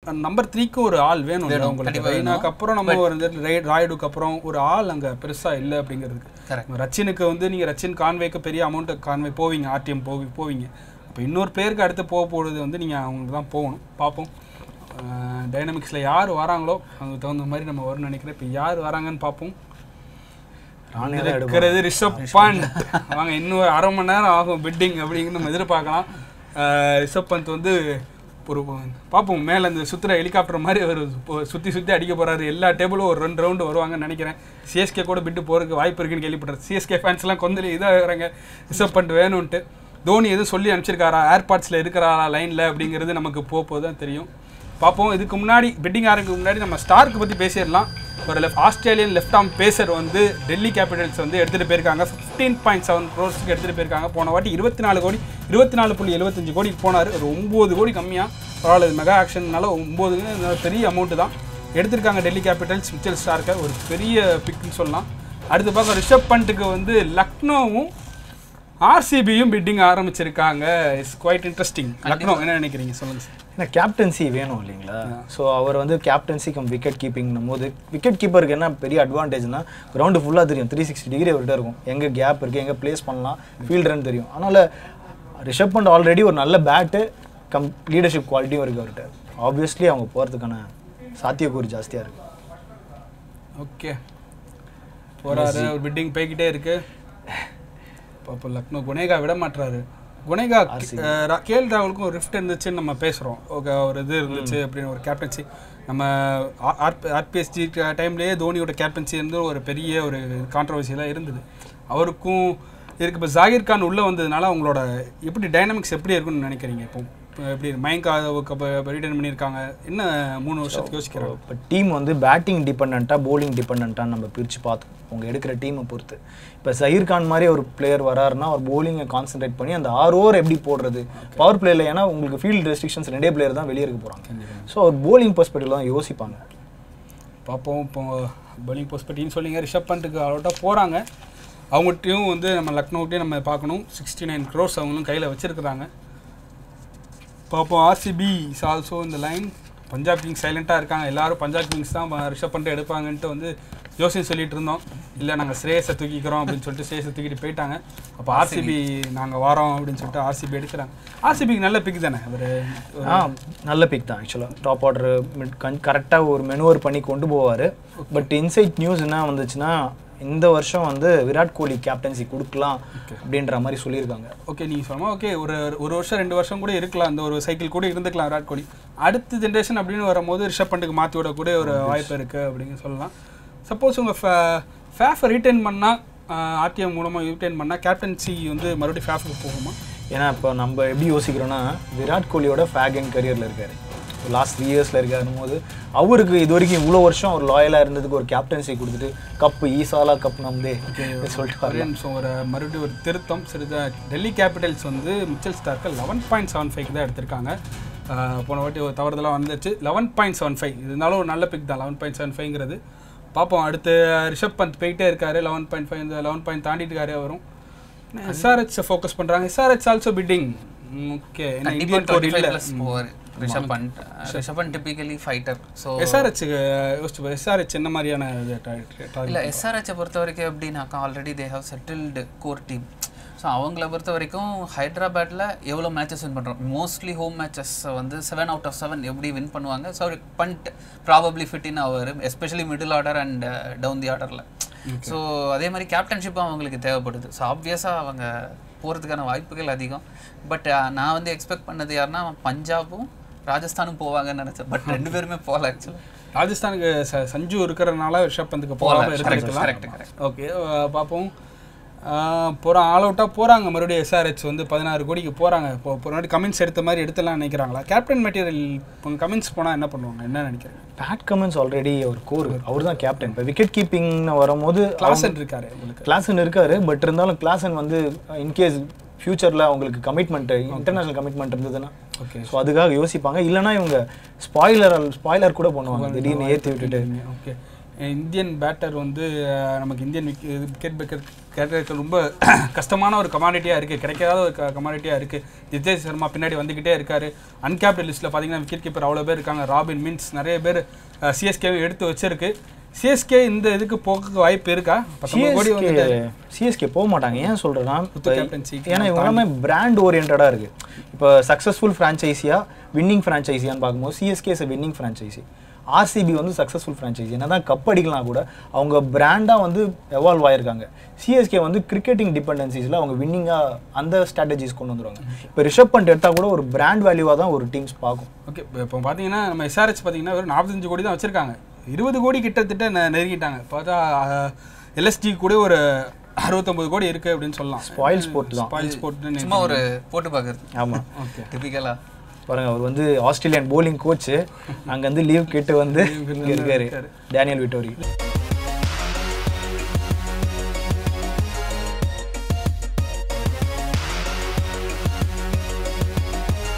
Number த்ரீக்கு ஒரு ஆள் வேணும் வேணும், உங்களுக்கு கண்டிப்பா ரெய்னாக்கு அப்புறம் நம்ம ஒரு இந்த ரை- ராயுடுக்கு அப்புறம் ஒரு ஆள் அங்க பெருசா இல்லை அப்படிங்கிறதுக்கு Correct. ரச்சினுக்கு வந்து நீங்க ரச்சின் கான்வேக்கு பெரிய அமௌண்ட் கான்வே போவீங்க ஆர்டிஎம் போவி போவீங்க அப்போ இன்னொரு பேருக்கு அடுத்து போக போகிறது வந்து நீங்க அவங்களுக்கு தான் போகணும் பார்ப்போம் டைனமிக்ஸில் யார் வராங்களோ அதுக்கு தகுந்த மாதிரி நம்ம வரும்னு நினைக்கிறேன் இப்போ யார் வராங்கன்னு பார்ப்போம் ராணே தான் எடுப்பான். இருக்கிறது ரிஷப் பண்ட் வாங்க இன்னும் ஒரு அரை மணி நேரம் ஆகும் பிட்டிங் அப்படின்னு நம்ம எதிர்பார்க்கலாம் அஹ் ரிஷப் பந்த் வந்து ஒரு பார்ப்போம் மேலே அந்த சுற்றுற ஹெலிகாப்டர் மாதிரி ஒரு சுற்றி சுற்றி அடிக்க போறாரு எல்லா டேபிளும் ஒரு ரெண்டு ரவுண்டு வருவாங்கன்னு நினைக்கிறேன் சிஎஸ்கே கூட பிட்டு போகிறதுக்கு வாய்ப்பு இருக்குன்னு கேள்விப்பட்டார் சிஎஸ்கே ஃபேன்ஸ்லாம் கொந்தளி இதாகிறாங்க ரிஷப் பண்ட் வேணும்ன்ட்டு தோனி எதுவும் சொல்லி அனுப்பிச்சிருக்காரா ஏர்பாட்ஸில் இருக்கிறாரா லைனில் அப்படிங்கிறது நமக்கு போக போக தான் தெரியும் பார்ப்போம் இதுக்கு முன்னாடி பெட்டிங் ஆரம்பிக்கு முன்னாடி நம்ம ஸ்டார்க்கு பற்றி பேசிடலாம் ஒரு left Australian left arm pacer வந்து டெல்லி கேபிட்டல்ஸ் வந்து எடுத்துகிட்டு போயிருக்காங்க ஃபிஃப்டீன் பாயிண்ட் செவன் க்ரோர்ஸ்க்கு எடுத்துகிட்டு போயிருக்காங்க போன வாட்டி இருபத்தி நாலு கோடி இருபத்தி நாலு புள்ளி எழுபத்தஞ்சு கோடிக்கு போனார் ஒரு ஒம்பது கோடி கம்மியாக பரவாயில்ல இது மெகா ஆக்ஷன்னால ஒம்பது பெரிய அமௌண்ட்டு தான் எடுத்திருக்காங்க டெல்லி கேபிட்டல்ஸ் மிச்சல் ஸ்டார்க்கை ஒரு பெரிய பிக்னு சொல்லலாம் அடுத்து பார்க்க ரிஷப் பண்ட்டுக்கு வந்து லக்னோவும் ஆர்சிபியும் பிட்டிங் ஆரம்பிச்சிருக்காங்க இட்ஸ் குவைட் இன்ட்ரெஸ்டிங் லக்னோ என்ன நினைக்கிறீங்க சொல்லுங்க சார் ஏன்னா கேப்டன்சி வேணும் இல்லைங்களா ஸோ அவர் வந்து கேப்டன்சி கம் விக்கெட் கீப்பிங்னும் போது விக்கெட் கீப்பருக்கு என்ன பெரிய அட்வான்டேஜ்னா கிரவுண்டு ஃபுல்லாக தெரியும் த்ரீ சிக்ஸ்டி டிகிரி அவர்கிட்ட இருக்கும் எங்கே கேப் இருக்குது எங்கே ப்ளேஸ் பண்ணலாம் ஃபீல்டர்னு தெரியும் அதனால் ரிஷப் பண்ட் ஆல்ரெடி ஒரு நல்ல பேட்டு கம் லீடர்ஷிப் குவாலிட்டியும் இருக்குது அவர்கிட்ட ஆப்வியஸ்லி அவங்க போகிறதுக்கான சாத்தியக்கூறு ஜாஸ்தியாக இருக்குது ஓகே போறாரு ஒரு பிட்டிங் போய்கிட்டே இருக்கு இப்போ லக்னோ குனேகா விட மாட்டுறாரு குனேகா அஹ், ரா- கேஎல் ராகுலுக்கும் ஒரு ரிஃப்ட் இருந்துச்சுன்னு நம்ம பேசுகிறோம் ஓகே ஒரு இது இருந்துச்சு அப்படின்னு ஒரு கேப்டன்சி நம்ம ஆர்பிஎஸ்ஜி டைம்லேயே தோனியோட கேப்டன்சி இருந்து ஒரு பெரிய ஒரு கான்ட்ரவர்சியெல்லாம் இருந்தது அவருக்கும் இருக்கு இப்போ ஜாகிர் கான் உள்ளே வந்ததுனால அவங்களோட எப்படி டைனமிக்ஸ் எப்படி இருக்குன்னு நினைக்கிறீங்க இப்போ இப்போ எப்படி மயங்கா ரிட்டர்ன் பண்ணியிருக்காங்க என்ன மூணு வருஷத்துக்கு யோசிக்கிறாங்க இப்போ டீம் வந்து பேட்டிங் டிபெண்ட்டாக bowling டிபெண்ட்டாக நம்ம பிரித்து பார்த்தோம் அவங்க எடுக்கிற டீமை பொறுத்து இப்போ சஹீர் கான் மாதிரி ஒரு பிளேயர் வராருன்னா அவர் bowling-அ கான்சென்ட்ரேட் பண்ணி அந்த ஆறு ஓவர் எப்படி போடுறது பவர் பிளேயில் ஏன்னா உங்களுக்கு ஃபீல்டு ரெஸ்ட்ரிக்ஷன்ஸ் ரெண்டே பிளேயர் தான் வெளியே இருக்க போகிறாங்க ஸோ அவர் bowling perspective தான் யோசிப்பாங்க பார்ப்போம் இப்போ பவுலிங் போஸ்ட் சொல்லிங்க ரிஷப் பண்ட்டுக்கு அவ்வளோட்டா போகிறாங்க அவங்ககிட்டயும் வந்து நம்ம லக்னோட்டையும் நம்ம பார்க்கணும் சிக்ஸ்டி நைன் க்ரோஸ் அவங்களும் கையில் வச்சுருக்குறாங்க பார்ப்போம் ஆர்சிபி இஸ் ஆல்சோ இந்த லைன் பஞ்சாப் கிங்ஸ் சைலண்ட்டாக இருக்காங்க எல்லாரும் பஞ்சாப் கிங்ஸ் தான் ப- ரிஷப் பண்ணிட்டு எடுப்பாங்கன்ட்டு வந்து ஜோசியம் சொல்லிட்டு இருந்தோம் இல்லை நாங்கள் ஸ்ரேயஸை தூக்கிக்கிறோம் அப்படின்னு சொல்லிட்டு ஸ்ரேயஸை தூக்கிட்டு போயிட்டாங்க அப்போ ஆர்சிபி நாங்கள் வரோம் அப்படின்னு சொல்லிட்டு ஆர்சிபி எடுக்கிறாங்க ஆர்சிபிக்கு நல்ல பிக் தானே அவர் ஆ நல்ல பிக் தான் ஆக்சுவலாக டாப் ஆர்டர் கரெக்டாக ஒரு மெனுவர் பண்ணி கொண்டு போவார் பட் இன்சைட் நியூஸ் என்ன வந்துச்சுன்னா இந்த வருஷம் வந்து விராட் கோலி கேப்டன்சி கொடுக்கலாம் அப்படின்ற மாதிரி சொல்லியிருக்காங்க ஓகே நீங்கள் சொல்லலாம் ஓகே ஒரு ஒரு வருஷம் ரெண்டு வருஷம் கூட இருக்கலாம் அந்த ஒரு சைக்கிள் கூட இருந்துக்கலாம் விராட் கோலி அடுத்த ஜென்ரேஷன் அப்படின்னு வரும்போது ரிஷப் பண்ட்டுக்கு மாற்றி விடக்கூடிய ஒரு வாய்ப்பு இருக்குது அப்படின்னு சொல்லலாம் சப்போஸ் உங்கள் ஃபேஃபை ரீட்டைன் பண்ணால் ஆர்டிஎம் மூலமாக ரீட்டைன் பண்ணால் கேப்டன்சி வந்து மறுபடியும் ஃபேஃபுக்கு போகுமா ஏன்னா இப்போ நம்ம எப்படி யோசிக்கிறோன்னா விராட் கோலியோட ஃபேக் அண்ட் கரியரில் இருக்காரு லாஸ்ட் த்ரீ இயர்ஸில் இருக்காரும் போது அவருக்கு இது வரைக்கும் இவ்வளோ வருஷம் அவர் லாயலாக இருந்ததுக்கு ஒரு கேப்டன்சி கொடுத்துட்டு கப்பு ஈசாலா கப் நம்தே சொல்லிட்டு ஒரே நிமிஷம் ஒரு மறுபடியும் ஒரு திருத்தம் சிறிது டெல்லி கேபிட்டல்ஸ் வந்து மிச்சல் ஸ்டார்க்கு லெவன் பாயிண்ட் செவன் ஃபைவ் தான் எடுத்திருக்காங்க ஆஹ் போன வாட்டி ஒரு தவறுதலாக வந்துச்சு லெவன் பாயிண்ட் செவன் ஃபைவ் இருந்தாலும் ஒரு நல்ல பிக் தான் லெவன் பாயிண்ட் செவன் ஃபைவ்ங்கிறது பார்ப்போம் அடுத்து ரிஷப் பந்த் போயிட்டே இருக்காரு லெவன் பாயிண்ட் ஃபைவ் இந்த லெவன் பாயிண்ட் தாண்டிட்டு இருக்காரு வரும் எஸ்ஆர்ஹெச் ஃபோக்கஸ் பண்ணுறாங்க எஸ்ஆர்ஹெச் ஆல்சோ பிட்டிங் ஓகே ஏன்னா கண்டிப்பா இந்தியன் கோட் 25 இல்லை plus போவாரு Rishabh Pant Rishabh Pant typically fighter so SRH யோசிச்சு எஸ்ஆர்ஹெச் என்ன மாதிரியான இது target? இல்ல எஸ்ஆர்ஹெச்சை பொறுத்த வரைக்கும் எப்படின்னாக்கா already they have settled core team so அவங்கள பொறுத்த வரைக்கும் ஹைதராபாத்தில் எவ்வளோ மேட்சஸ் வின் பண்ணுறோம் மோஸ்ட்லி ஹோம் மேட்சஸ் வந்து செவன் அவுட் ஆஃப் செவன் எப்படி வின் பண்ணுவாங்க ஸோ பண்ட் ப்ராபப்ளி ஃபிட்டின் அவர் especially middle order and down the ஆர்டரில் ஸோ அதே மாதிரி கேப்டன்ஷிப்பும் அவங்களுக்கு தேவைப்படுது ஸோ ஆப்வியஸாக அவங்க போகிறதுக்கான வாய்ப்புகள் அதிகம் பட் நான் வந்து எக்ஸ்பெக்ட் பண்ணது யாருன்னா பஞ்சாபும் ராஜஸ்தானும் போவாங்கன்னு நினச்சேன் பட் ரெண்டு பேருமே போகல ஆக்சுவலாக ராஜஸ்தானுக்கு ச- சஞ்சு இருக்கிறனால ரிஷப் பந்துக்கு போகல. போகாம Correct, இருந்திருக்கலாம் correct, correct. ஓகே பார்ப்போம் போகிறான் ஆல் அவுட்டாக போகிறாங்க மறுபடியும் எஸ்ஆர்ஹெச் வந்து பதினாறு கோடிக்கு போகிறாங்க இப்போ முன்னாடி கமெண்ட்ஸ் எடுத்த மாதிரி எடுத்துலாம் நினைக்கிறாங்களா கேப்டன் மெட்டீரியல் கமெண்ட்ஸ் போனால் என்ன பண்ணுவாங்க என்ன நினைக்கிறீங்க பேட் கமன்ஸ் ஆல்ரெடி ஒரு கோர் அவர் தான் கேப்டன் இப்போ விக்கெட் கீப்பிங்னு வரும்போது கிளாசன் இருக்காரு உங்களுக்கு கிளாசன் இருக்காரு பட் இருந்தாலும் கிளாசன் வந்து இன்கேஸ் ஃபியூச்சரில் அவங்களுக்கு கமிட்மெண்ட் இன்டர்நேஷனல் கமிட்மெண்ட் இருந்ததுன்னா ஓகே ஸோ அதுக்காக யோசிப்பாங்க இல்லைன்னா இவங்க ஸ்பாய்லர் ஸ்பாய்லர் கூட பண்ணுவாங்க திடீர்னு ஏற்றி விட்டுட்டு ஓகே இந்தியன் பேட்டர் வந்து அஹ், நமக்கு இந்தியன் விக்கெட் பேக்கர் கேட்டதுக்கு ரொம்ப கஷ்டமான ஒரு கமாடிட்டியாக இருக்குது கிடைக்காத ஒரு கமாடிட்டியாக இருக்குது ஜிதேஷ் சர்மா பின்னாடி வந்துக்கிட்டே இருக்காரு அன்கேப்டு லிஸ்ட்டில் பார்த்தீங்கன்னா விக்கெட் கீப்பர் அவ்வளோ பேர் இருக்காங்க ராபின் மீன்ஸ் நிறைய பேர் சிஎஸ்கே எடுத்து வச்சிருக்கு சிஎஸ்கே இந்த இதுக்கு போக்கு வாய்ப்பு இருக்கா பத்தொன்பது கோடி சிஎஸ்கே வந்து சிஎஸ்கே போக மாட்டாங்க ஏன் சொல்றேன்னா புது captaincy க்கு ஏன்னா இவங்க எல்லாமே பிராண்ட் ஓரியன்டாக இருக்கு இப்போ சக்ஸஸ்ஃபுல் ஃப்ரான்ச்சைஸியா வின்னிங் ஃப்ரான்ச்சைஸியான்னு பார்க்கும்போது CSK is winning franchise RCB வந்து சக்ஸஸ்ஃபுல் ஃப்ரான்ச்சைசி என்னதான் கப் அடிக்கலாம் கூட அவங்க பிராண்டாக வந்து எவால்வ் ஆயிருக்காங்க சிஎஸ்கே வந்து கிரிக்கெட்டிங் டிபெண்டன்சிஸில் அவங்க வின்னிங்காக அந்த ஸ்ட்ராட்டஜிஸ் கொண்டு வந்துருவாங்க இப்போ ரிஷப் பண்ட் எடுத்தால் கூட ஒரு பிராண்ட் வேல்யூவாக தான் ஒரு டீம்ஸ் பார்க்கும் ஓகே இப்போ பார்த்தீங்கன்னா நம்ம எஸ்ஆர்ஹெச் பார்த்தீங்கன்னா வெறும் நாற்பத்தஞ்சு கோடி தான் வச்சிருக்காங்க இருபது கோடி கிட்டத்தட்ட நெ- நெருங்கிட்டாங்க பார்த்தா எல்எஸ்டி கூட ஒரு அறுபத்தொம்பது கோடி இருக்கு அப்படின்னு சொல்லலாம் Spoil sport தான். ஸ்பாயில் ஸ்போர்ட் சும்மா ஒரு போட்டு பார்க்குறது ஆமாம் ஓகே டிபிக்கலா பாருங்க அவர் வந்து ஆஸ்திரேலியன் போலிங் கோச் அங்கேருந்து லீவ் கேட்டு வந்து இங்கே இருக்காரு டேனியல் விட்டோரி